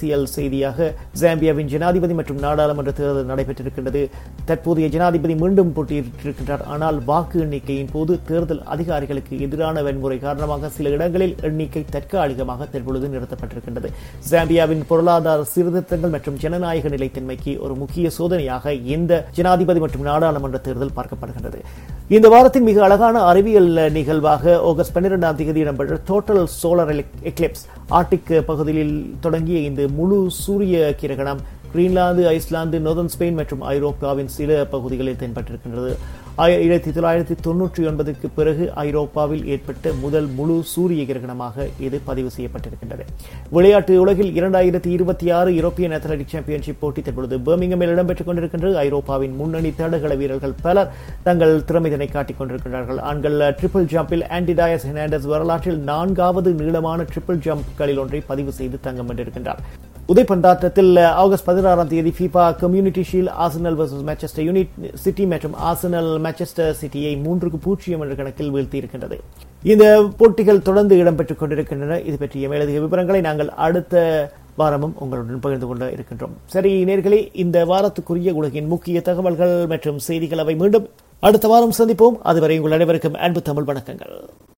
அரசியல் செய்தியாக ஜாம்பியாவின் ஜனாதிபதி மற்றும் நாடாளுமன்ற தேர்தல் நடைபெற்றிருக்கின்றது தற்போதைய ஜனாதிபதி மீண்டும் போட்டியிட்டிருக்கின்றார் ஆனால் வாக்கு எண்ணிக்கையின் போது தேர்தல் அதிகாரிகளுக்கு எதிரான வன்முறை காரணமாக சில இடங்களில் எண்ணிக்கை தற்காலிகமாக தற்பொழுது நிறுத்தப்பட்டிருக்கின்றது ஜாம்பியாவின் பொருளாதார சீர்திருத்தங்கள் மற்றும் ஜனநாயக நிலைத்தன்மைக்கு ஒரு முக்கிய சோதனையாக இந்த ஜனாதிபதி மற்றும் நாடாளுமன்ற தேர்தல் பார்க்கப்படுகின்றது இந்த வாரத்தின் மிக அழகான அறிவியல் நிகழ்வாக ஆகஸ்ட் பன்னிரெண்டாம் தேதி இடம்பெற்ற டோட்டல் சோலார் எக்லிப்ஸ் ஆர்டிக் பகுதியில் தொடங்கிய இந்த முழு சூரிய கிரகணம் கிரீன்லாந்து ஐஸ்லாந்து நோர்தன் ஸ்பெயின் மற்றும் ஐரோப்பாவின் சில பகுதிகளில் தென்பட்டிருக்கின்றது ஆயிரத்தி தொள்ளாயிரத்தி தொன்னூற்றி ஒன்பதுக்கு பிறகு ஐரோப்பாவில் ஏற்பட்ட முதல் முழு சூரிய கிரகணமாக இது பதிவு செய்யப்பட்டிருக்கின்றது விளையாட்டு உலகில் இரண்டாயிரத்தி இருபத்தி ஆறு யூரோப்பியன் அத்லட்டிக் சாம்பியன்ஷிப் போட்டி தற்பொழுது பர்மிங்கமில் இடம்பெற்றுக் கொண்டிருக்கின்றது ஐரோப்பாவின் முன்னணி தடகள வீரர்கள் பலர் தங்கள் திறமைதனை காட்டிக் கொண்டிருக்கின்றார்கள் ஆண்கள் ட்ரிபிள் ஜம்பில் ஆன்டிடயஸ் ஹெர்னாண்டஸ் வரலாற்றில் நான்காவது நீளமான ட்ரிபிள் ஜம்ப்களில் ஒன்றை பதிவு செய்து தங்கம் வென்றிருக்கின்றார் உதைப்பந்தாட்டத்தில் ஆகஸ்ட் பதினாறாம் தேதி FIFA community shield Arsenal versus Manchester United City மற்றும் ஆசனல் மேன்செஸ்டர் சிட்டியை மூன்றுக்கு பூஜ்ஜியம் என்ற கணக்கில் வீழ்த்தியிருக்கின்றது இந்த போட்டிகள் தொடர்ந்து இடம்பெற்றுக் கொண்டிருக்கின்றன இது பற்றிய மேலதிக விவரங்களை நாங்கள் அடுத்த வாரமும் உங்களுடன் பகிர்ந்து கொண்டு இருக்கின்றோம் சரி நேர்களே இந்த வாரத்துக்குரிய உலகின் முக்கிய தகவல்கள் மற்றும் செய்திகள் அவை மீண்டும் அடுத்த வாரம் சந்திப்போம் அதுவரை உங்கள் அனைவருக்கும் அன்பு தமிழ் வணக்கங்கள்